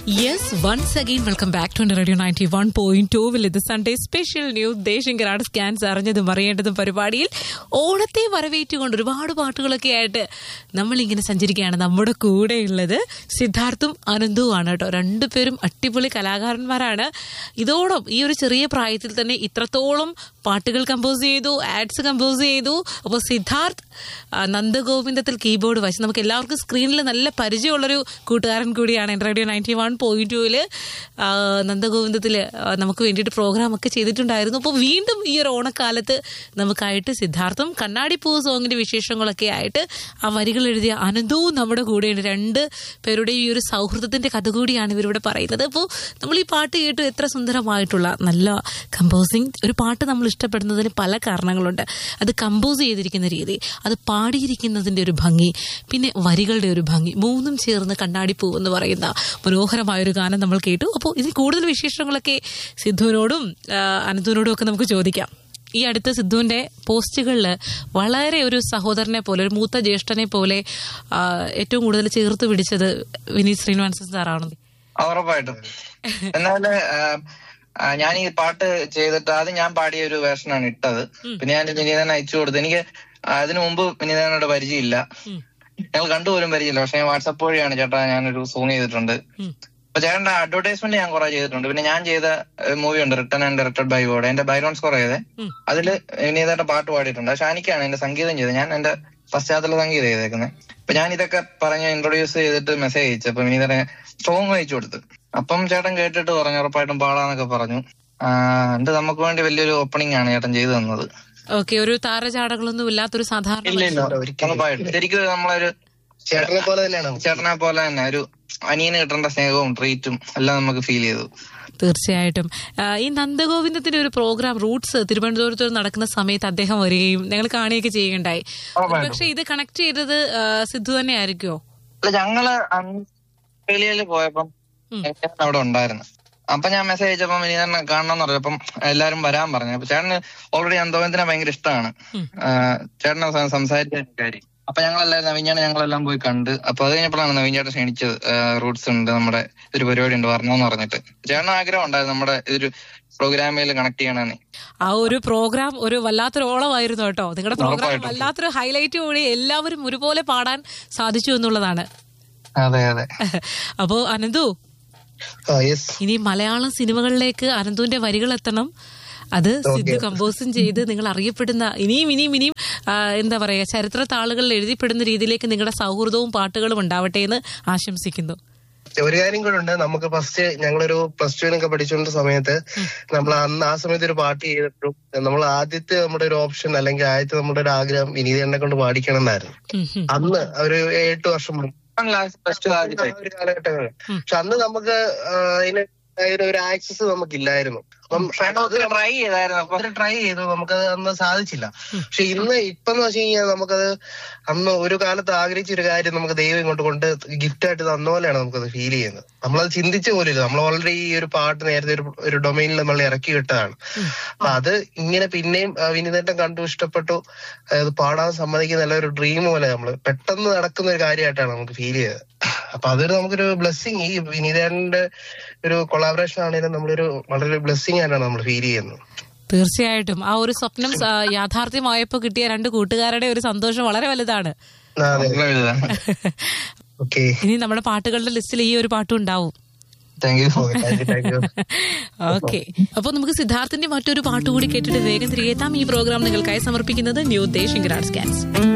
Yes once again welcome back to radio ninety one point ടൂവിൽ ഇത് Sunday special news ദേശങ്കരാട് സ്കാൻസ് അറിഞ്ഞതും അറിയേണ്ടതും പരിപാടിയിൽ ഓണത്തെ വരവേറ്റുകൊണ്ട് ഒരുപാട് പാട്ടുകളൊക്കെ ആയിട്ട് നമ്മളിങ്ങനെ സഞ്ചരിക്കുകയാണ് നമ്മുടെ കൂടെയുള്ളത് സിദ്ധാർത്ഥും അനന്തുമാണ് കേട്ടോ രണ്ടുപേരും അടിപൊളി കലാകാരന്മാരാണ് ഇതോളം ഈ ഒരു ചെറിയ പ്രായത്തിൽ തന്നെ ഇത്രത്തോളം പാട്ടുകൾ കമ്പോസ് ചെയ്തു ആഡ്സ് കമ്പോസ് ചെയ്തു അപ്പോൾ സിദ്ധാർത്ഥ് ആ, നന്ദഗോവിന്ദത്തിൽ കീബോർഡ് വായിച്ചു നമുക്ക് എല്ലാവർക്കും സ്ക്രീനിൽ നല്ല പരിചയമുള്ളൊരു കൂട്ടുകാരൻ കൂടിയാണ് എൻ്റെ റേഡിയോ നയൻറ്റി വൺ പോയിന്റ് ടൂവിൽ നന്ദഗോവിന്ദത്തിൽ നമുക്ക് വേണ്ടിയിട്ട് പ്രോഗ്രാം ഒക്കെ ചെയ്തിട്ടുണ്ടായിരുന്നു അപ്പോൾ വീണ്ടും ഈ ഒരു ഓണക്കാലത്ത് നമുക്കായിട്ട് സിദ്ധാർത്ഥം കണ്ണാടി പൂ സോങ്ങിന്റെ വിശേഷങ്ങളൊക്കെ ആയിട്ട് ആ വരികൾ എഴുതിയ അനന്തവും നമ്മുടെ കൂടെയുണ്ട് രണ്ട് പേരുടെ ഈ ഒരു സൗഹൃദത്തിന്റെ കഥ കൂടിയാണ് ഇവരിവിടെ പറയുന്നത് അപ്പോൾ നമ്മൾ ഈ പാട്ട് കേട്ടു എത്ര സുന്ദരമായിട്ടുള്ള നല്ല കമ്പോസിങ് ഒരു പാട്ട് നമ്മൾ ഇഷ്ടപ്പെടുന്നതിന് പല കാരണങ്ങളുണ്ട് അത് കമ്പോസ് ചെയ്തിരിക്കുന്ന രീതി അത് പാടിയിരിക്കുന്നതിന്റെ ഒരു ഭംഗി പിന്നെ വരികളുടെ ഒരു ഭംഗി മൂന്നും ചേർന്ന് കണ്ണാടിപ്പൂ എന്ന് പറയുന്ന മനോഹരമായ ഒരു ഗാനം നമ്മൾ കേട്ടു അപ്പോൾ ഇതിൽ കൂടുതൽ വിശേഷങ്ങളൊക്കെ സിദ്ധുവിനോടും ആ, അനന്തുവിനോടും ഒക്കെ നമുക്ക് ചോദിക്കാം ഈ അടുത്ത സിദ്ധുവിന്റെ പോസ്റ്റുകളിൽ വളരെ ഒരു സഹോദരനെ പോലെ ഒരു മൂത്ത ജ്യേഷ്ഠനെ പോലെ ആ, ഏറ്റവും കൂടുതൽ ചേർത്ത് പിടിച്ചത് വിനീത് ശ്രീനിവാസൻ സാറാണ് ആ, ഉറപ്പായിട്ടും എന്നാല് ആ, ആ, ഞാൻ ഈ പാട്ട് ചെയ്തിട്ട് ആദ്യം ഞാൻ പാടിയ ഒരു വേർഷനാണ് ഇട്ടത് പിന്നെ ഞാൻ വിനീതനെ അയച്ചു കൊടുത്തു എനിക്ക് അതിനു മുമ്പ് വിനീതനോട് പരിചയമില്ല ഞങ്ങൾ കണ്ടുപോലും പരിചയമില്ല പക്ഷെ ഞാൻ വാട്സപ്പ് വഴിയാണ് ചേട്ടാ ഞാനൊരു സോങ് ചെയ്തിട്ടുണ്ട് അപ്പൊ ചേട്ടന്റെ അഡ്വർടൈസ്മെന്റ് ഞാൻ കുറെ ചെയ്തിട്ടുണ്ട് പിന്നെ ഞാൻ ചെയ്ത മൂവി ഉണ്ട് റിട്ടൺ ആൻഡ് ഡയറക്ടഡ് ബൈ വോർഡ് എന്റെ ബാക്ക്ഗ്രൗണ്ട് സ്കോർ ചെയ്തേ അതില് വിനീതയുടെ പാട്ട് പാടിയിട്ടുണ്ട് പക്ഷെ ഷാനിക്കാണ് എന്റെ സംഗീതം ചെയ്തത് ഞാൻ എന്റെ പശ്ചാത്തല സംഗീതം ചെയ്തേക്കുന്നത് അപ്പൊ ഞാൻ ഇതൊക്കെ പറഞ്ഞ് ഇൻട്രൊഡ്യൂസ് ചെയ്തിട്ട് മെസ്സേജ് അയച്ചു അപ്പൊ വിനീതനെ സോങ് അയച്ചു കൊടുത്തു അപ്പം ചേട്ടൻ കേട്ടിട്ട് പറഞ്ഞു ഉറപ്പായിട്ടും പാടാന്നൊക്കെ പറഞ്ഞു ആ, എന്നിട്ട് നമുക്ക് വേണ്ടി വലിയൊരു ഓപ്പണിംഗ് ആണ് ചേട്ടൻ ചെയ്തു തന്നത് ഓക്കെ ഒരു താരചാടകളൊന്നും ഇല്ലാത്തൊരു സാധാരണ ഇല്ല ഇല്ല ഉറപ്പായിട്ടും ശരിക്കും നമ്മളൊരു ചേട്ടനെ പോലെ തന്നെയാണ് ചേട്ടനെ പോലെ തന്നെ ഒരു അനിയന് കിട്ടേണ്ട സ്നേഹവും ട്രീറ്റും എല്ലാം നമുക്ക് ഫീൽ ചെയ്തു തീർച്ചയായിട്ടും ആ, ഈ നന്ദഗോവിന്ദത്തിന്റെ ഒരു പ്രോഗ്രാം റൂട്ട്സ് തിരുവനന്തപുരത്ത് നടക്കുന്ന സമയത്ത് അദ്ദേഹം വരികയും ഞങ്ങൾ കാണുകയൊക്കെ ചെയ്യുകയുണ്ടായി ഉറപ്പായിട്ടും. പക്ഷെ ഇത് കണക്ട് ചെയ്തത് ആ, സിദ്ധു തന്നെ ആയിരിക്കുമോ അല്ല ഞങ്ങള് ഓസ്ട്രേലിയയിൽ പോയപ്പം ഞാൻ അവിടെ ഉണ്ടായിരുന്നു അപ്പൊ ഞാൻ മെസ്സേജ് അയച്ചപ്പം വിനീതനെ കാണണം പറഞ്ഞു അപ്പം എല്ലാരും വരാൻ പറഞ്ഞു അപ്പൊ ചേട്ടന് ഓൾറെഡി അന്തോവന്തിനെ ഭയങ്കര ഇഷ്ടമാണ് ചേട്ടനെ സം- സംസാരിച്ച കാര്യം അപ്പൊ ഞങ്ങളെല്ലാരും നവീഞ്ഞാണ് ഞങ്ങളെല്ലാം പോയി കണ്ട് അപ്പൊ അത് കഴിഞ്ഞപ്പോഴാണ് നവീഞ്ഞേട്ടൻ ക്ഷണിച്ചത് റൂട്ട്സ് ഉണ്ട് നമ്മുടെ ഒരു പരിപാടി ഉണ്ട് വരണമെന്ന് പറഞ്ഞിട്ട് ചേട്ടന് ആഗ്രഹം ഉണ്ടായിരുന്നു നമ്മുടെ ഇതൊരു പ്രോഗ്രാമിൽ കണക്ട് ചെയ്യണമെന്ന് ആ ഒരു പ്രോഗ്രാം ഒരു വല്ലാത്തൊരു ഓളമായിരുന്നു കേട്ടോ നിങ്ങളുടെ പ്രോഗ്രാം ഉറപ്പായിട്ടും. വല്ലാത്തൊരു ഹൈലൈറ്റ് കൂടി എല്ലാവരും ഒരുപോലെ പാടാൻ സാധിച്ചു എന്നുള്ളതാണ് അതെ അതെ അപ്പോ അനന്തു ആ യെസ് ഇനി മലയാളം സിനിമകളിലേക്ക് അനന്തുവിന്റെ വരികൾ എത്തണം അത് സിദ്ധു കമ്പോസും ചെയ്ത് നിങ്ങൾ അറിയപ്പെടുന്ന ഇനിയും ഇനിയും ഇനിയും ആ, എന്താ പറയാ ചരിത്ര താളുകളിൽ എഴുതിപ്പെടുന്ന രീതിയിലേക്ക് നിങ്ങളുടെ സൗഹൃദവും പാട്ടുകളും ഉണ്ടാവട്ടെ എന്ന് ആശംസിക്കുന്നു ഒരു കാര്യം കൂടെ ഉണ്ട് നമുക്ക് ഫസ്റ്റ് ഞങ്ങളൊരു പ്ലസ് ടുവിനൊക്കെ പഠിച്ചുകൊണ്ട സമയത്ത് നമ്മൾ അന്ന് ആ സമയത്ത് ഒരു പാട്ട് ചെയ്തിട്ടും നമ്മൾ ആദ്യത്തെ നമ്മുടെ ഒരു ഓപ്ഷൻ അല്ലെങ്കിൽ ആദ്യത്തെ നമ്മുടെ ഒരു ആഗ്രഹം വിനീതനെ കൊണ്ട് പാടിക്കണം എന്നായിരുന്നു ഉം, ഉം. അന്ന് ഒരു എട്ട് വർഷം മുമ്പ് പ്ലസ് ടു ആ ഒരു കാലഘട്ടങ്ങളിൽ പക്ഷെ അന്ന് നമുക്ക് ആ, അതിന് അതിന് ഒരു ആക്സസ് നമുക്കില്ലായിരുന്നു അപ്പം ട്രൈ ചെയ്തായിരുന്നു അപ്പൊ അത് ട്രൈ ചെയ്തു നമുക്കത് അന്ന് സാധിച്ചില്ല പക്ഷെ ഇന്ന് ഇപ്പെന്ന് വെച്ച് കഴിഞ്ഞാൽ നമുക്കത് അന്ന് ഒരു കാലത്ത് ആഗ്രഹിച്ച ഒരു കാര്യം നമുക്ക് ദൈവം ഇങ്ങോട്ട് കൊണ്ട് ഗിഫ്റ്റ് ആയിട്ട് തന്ന പോലെയാണ് നമുക്കത് ഫീൽ ചെയ്യുന്നത് നമ്മളത് ചിന്തിച്ച പോലില്ല നമ്മൾ ഓൾറെഡി ഈ ഒരു പാട്ട് നേരത്തെ ഒരു ഒരു ഡൊമൈനിൽ നമ്മൾ ഇറക്കി വിട്ടതാണ് അപ്പൊ അത് ഇങ്ങനെ പിന്നെയും ആ, വിനീതേട്ടൻ കണ്ടു ഇഷ്ടപ്പെട്ടു അത് പാടാൻ സമ്മതിക്കുന്ന നല്ല ഒരു ഡ്രീം പോലെ നമ്മള് പെട്ടെന്ന് നടക്കുന്ന ഒരു കാര്യമായിട്ടാണ് നമുക്ക് ഫീൽ ചെയ്തത് അപ്പൊ അതൊരു നമുക്കൊരു ബ്ലെസ്സിങ് ഈ വിനീതേട്ടന്റെ ഒരു കൊളാബറേഷൻ ആണെങ്കിലും നമ്മളൊരു വളരെ ബ്ലെസ്സിങ് ആയിട്ടാണ് നമ്മൾ ഫീൽ ചെയ്യുന്നത് തീർച്ചയായിട്ടും ആ ഒരു സ്വപ്നം സ- യാഥാർത്ഥ്യമായപ്പോ കിട്ടിയ രണ്ട് കൂട്ടുകാരുടെ ഒരു സന്തോഷം വളരെ വലുതാണ് ആ, അതെ ഓക്കെ ഇനി നമ്മുടെ പാട്ടുകളുടെ ലിസ്റ്റിൽ ഈ ഒരു പാട്ടും ഉണ്ടാവും thank you thank you thank you okay അപ്പൊ നമുക്ക് സിദ്ധാർത്ഥിന്റെ മറ്റൊരു പാട്ട് കൂടി കേട്ടിട്ട് വേഗം തിരികെത്താം ഈ പ്രോഗ്രാം നിങ്ങൾക്കായി സമർപ്പിക്കുന്നത് ന്യൂ ദേശിംഗ് സ്കാൻസ്